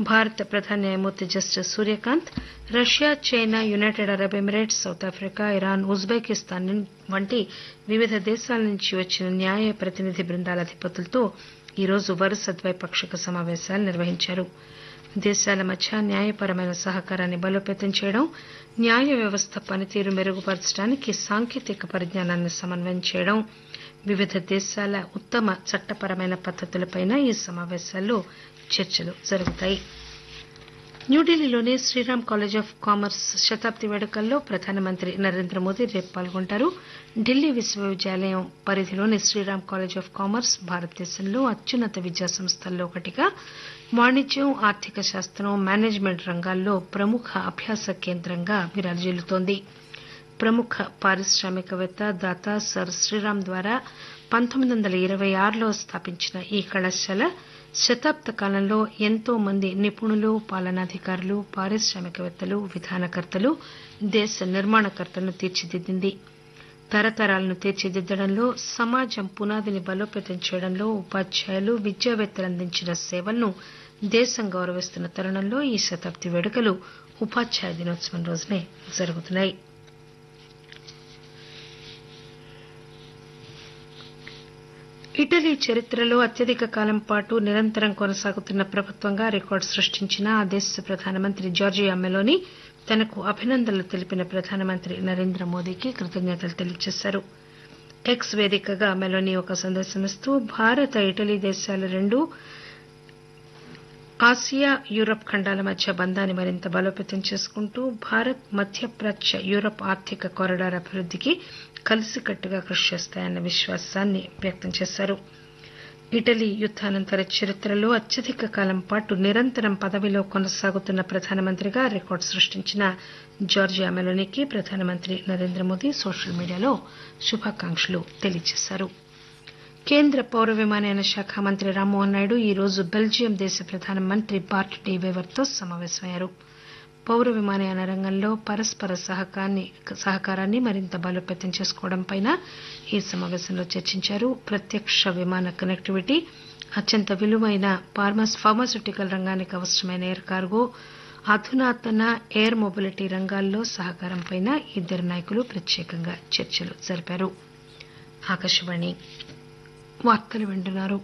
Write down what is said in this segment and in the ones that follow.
భారత ప్రధాన న్యాయమూర్తి justice Surya Kant Russia China United Arab Emirates South Africa Iran Uzbekistan వంటి వివిధ దేశాల నుంచి వచ్చిన న్యాయ ప్రతినిధి బృందాల అధిపతులతో ఈరోజు వరుస ద్వైపాక్షిక సమాపేశాలు నిర్వహించారు దేశాల మధ్య న్యాయపరమైన సహకారాన్ని బలోపేతం చేయడం న్యాయ వ్యవస్థ పనితీరు మెరుగుపరచడానికి సాంకేతిక పరిజ్ఞానాన్ని సమన్వయం చేయడం వివిధ దేశాల ఉత్తమ చట్టపరమైన పద్దతులపై ఈ సమాపేశాల్లో చర్చలు జరుగుతాయి న్యూఢిల్లీలోని శ్రీరామ్ కాలేజ్ ఆఫ్ కామర్స్ శతాబ్ది వేడుకల్లో ప్రధానమంత్రి నరేంద్ర మోదీ రేపు పాల్గొంటారు ఢిల్లీ విశ్వవిద్యాలయం పరిధిలోని శ్రీరామ్ కాలేజ్ ఆఫ్ కామర్స్ భారతదేశంలో అత్యున్నత విద్యా సంస్థల్లో ఒకటిగా వాణిజ్యం ఆర్థిక శాస్త్రం మేనేజ్మెంట్ రంగాల్లో ప్రముఖ అభ్యాస కేంద్రంగా విరాజిల్లుతోంది ప్రముఖ పారిశ్రామికవేత్త దాత సర్ శ్రీరామ్ ద్వారా పంతొమ్మిది వందల ఇరవై ఆరులో స్థాపించిన ఈ కళాశాల శతాబ్ద కాలంలో ఎంతో మంది నిపుణులు పాలనాధికారులు పారిశ్రామికవేత్తలు విధానకర్తలు దేశ నిర్మాణకర్తలను తీర్చిదిద్దింది తరతరాలను తీర్చిదిద్దడంలో సమాజం పునాదిని బలోపేతం చేయడంలో ఉపాధ్యాయులు విద్యావేత్తలు అందించిన సేవలను దేశం గౌరవిస్తున్న తరుణంలో ఈ శతాబ్ది వేడుకలు ఉపాధ్యాయ దినోత్సవం రోజునే జరుగుతున్నాయి ఇటలీ చరిత్రలో అత్యధిక కాలం పాటు నిరంతరం కొనసాగుతున్న ప్రభుత్వంగా రికార్డు సృష్టించిన ఆ దేశ ప్రధానమంత్రి జార్జియా మెలోనీ తనకు అభినందనలు తెలిపిన ప్రధానమంత్రి నరేంద్ర మోదీకి కృతజ్ఞతలు తెలియజేశారు ఎక్స్ వేదికగా మెలోనీ ఒక సందేశమిస్తూ భారత ఇటలీ దేశాలు రెండూ ఆసియా యూరప్ ఖండాల మధ్య బంధాన్ని మరింత బలోపేతం చేసుకుంటూ భారత్ మధ్యప్రాచ్య యూరప్ ఆర్థిక కారిడార్ అభివృద్దికి కలిసికట్టుగా కృషి చేస్తాయన్న విశ్వాసాన్ని వ్యక్తం చేశారు ఇటలీ యుద్దానంతర చరిత్రలో అత్యధిక కాలం పాటు నిరంతరం పదవిలో కొనసాగుతున్న ప్రధానమంత్రిగా రికార్డు సృష్టించిన జార్జియా మెలోనీకి ప్రధానమంత్రి నరేంద్ర మోదీ సోషల్ మీడియాలో శుభాకాంక్షలు తెలియజేశారు కేంద్ర పౌర విమానయాన శాఖ మంత్రి రామ్మోహన్ నాయుడు ఈరోజు బెల్జియం దేశ ప్రధానమంత్రి బార్ట్ డి వెవర్తో సమావేశమయ్యారు పౌర విమానయాన రంగంలో పరస్పర సహకారాన్ని మరింత బలోపేతం చేసుకోవడంపై ఈ సమావేశంలో చర్చించారు ప్రత్యక్ష విమాన కనెక్టివిటీ అత్యంత విలువైన ఫార్మాస్యూటికల్ రంగానికి అవసరమైన ఎయిర్ కార్గో అధునాతన ఎయిర్ మొబిలిటీ రంగాల్లో సహకారంపై ఇద్దరు నాయకులు ప్రత్యేకంగా చర్చలు జరిపారు ఆకాశవాణి వార్తలు వింటున్నారు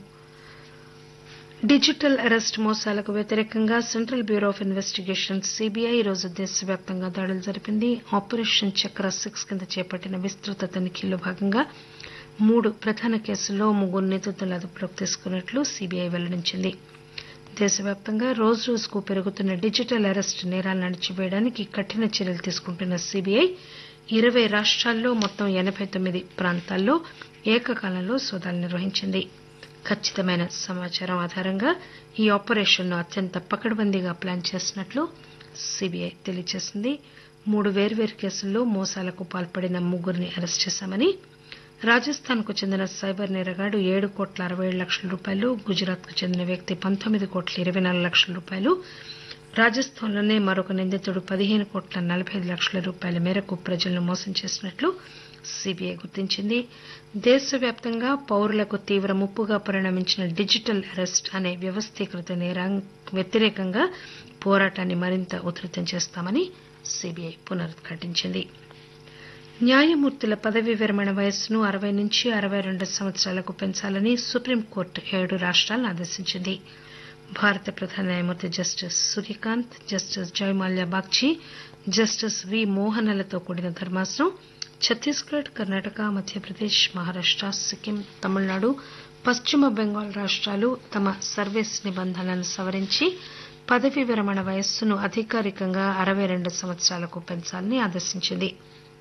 డిజిటల్ అరెస్ట్ మోసాలకు వ్యతిరేకంగా central bureau of investigation CBI ఈరోజు దేశవ్యాప్తంగా దాడులు జరిపింది ఆపరేషన్ చక్ర సిక్స్ కింద చేపట్టిన విస్తృత తనిఖీల్లో భాగంగా మూడు ప్రధాన కేసుల్లో ముగ్గురు నిందితులను అదుపులోకి తీసుకున్నట్లు సిబిఐ వెల్లడించింది దేశవ్యాప్తంగా రోజురోజుకు పెరుగుతున్న డిజిటల్ అరెస్ట్ నేరాలను అణచివేయడానికి కఠిన చర్యలు తీసుకుంటున్న సిబిఐ ఇరవై రాష్టాల్లో మొత్తం ఎనబై తొమ్మిది ప్రాంతాల్లో ఏకకాలంలో సోదాలు నిర్వహించింది ఖచ్చితమైన సమాచారం ఆధారంగా ఈ ఆపరేషన్ను అత్యంత పకడ్బందీగా ప్లాన్ చేసినట్లు సిబిఐ తెలియజేసింది మూడు వేర్వేరు కేసుల్లో మోసాలకు పాల్పడిన ముగ్గురిని అరెస్టు చేశామని రాజస్థాన్ కు చెందిన సైబర్ నేరగాడు ఏడు కోట్ల అరవై ఏడు లక్షల రూపాయలు గుజరాత్ కు చెందిన వ్యక్తి పంతొమ్మిది కోట్ల ఇరవై నాలుగు లక్షల రూపాయలు రాజస్థాన్లోనే మరొక నిందితుడు పదిహేను కోట్ల నలబై ఐదు లక్షల రూపాయల మేరకు ప్రజలను మోసం చేసినట్లు సిబిఐ గుర్తించింది దేశవ్యాప్తంగా పౌరులకు తీవ్ర ముప్పుగా పరిణమించిన డిజిటల్ అరెస్ట్ అనే వ్యవస్థీకృత నేరానికి వ్యతిరేకంగా పోరాటాన్ని మరింత ఉధృతం చేస్తామని సిబిఐ పునరుద్ఘాటించింది న్యాయమూర్తుల పదవీ విరమణ వయస్సును అరవై నుంచి అరవై రెండు సంవత్సరాలకు పెంచాలని సుప్రీంకోర్టు ఏడు రాష్టాలను ఆదేశించింది భారత ప్రధాన న్యాయమూర్తి justice Surya Kant justice Joymalya Bagchi justice V మోహనలతో కూడిన ధర్మాసనం ఛత్తీస్గఢ్ కర్ణాటక మధ్యప్రదేశ్ మహారాష్ట సిక్కిం తమిళనాడు పశ్చిమ బెంగాల్ రాష్టాలు తమ సర్వీస్ నిబంధనలను సవరించి పదవీ విరమణ వయస్సును అధికారికంగా అరవై రెండు సంవత్సరాలకు పెంచాలని ఆదేశించింది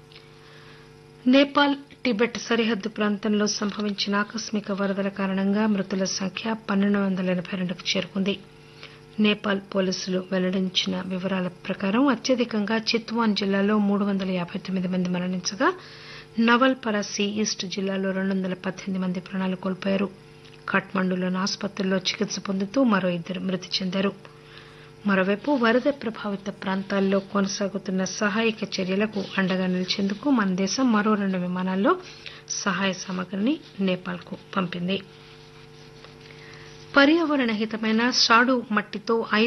నేపాల్ టిబెట్ సరిహద్దు ప్రాంతంలో సంభవించిన ఆకస్మిక వరదల కారణంగా మృతుల సంఖ్య పన్నెండు వందల ఎనబై రెండుకు చేరుకుంది నేపాల్ పోలీసులు వెల్లడించిన వివరాల ప్రకారం అత్యధికంగా చిత్వాన్ జిల్లాలో మూడు వందల యాబై తొమ్మిది మంది మరణించగా నవల్ పరాసి ఈస్ట్ జిల్లాలో రెండు వందల పద్దెనిమిది మంది ప్రాణాలు కోల్పోయారు ఖాట్మండులోని ఆసుపత్రుల్లో చికిత్స పొందుతూ మరో ఇద్దరు మృతి చెందారు మరోవైపు వరద ప్రభావిత ప్రాంతాల్లో కొనసాగుతున్న సహాయక చర్యలకు అండగా నిలిచేందుకు మన దేశం మరో రెండు విమానాల్లో సహాయ సామగ్రిని నేపాల్కు పంపింది పర్యావరణ హితమైన సాడు మట్టితో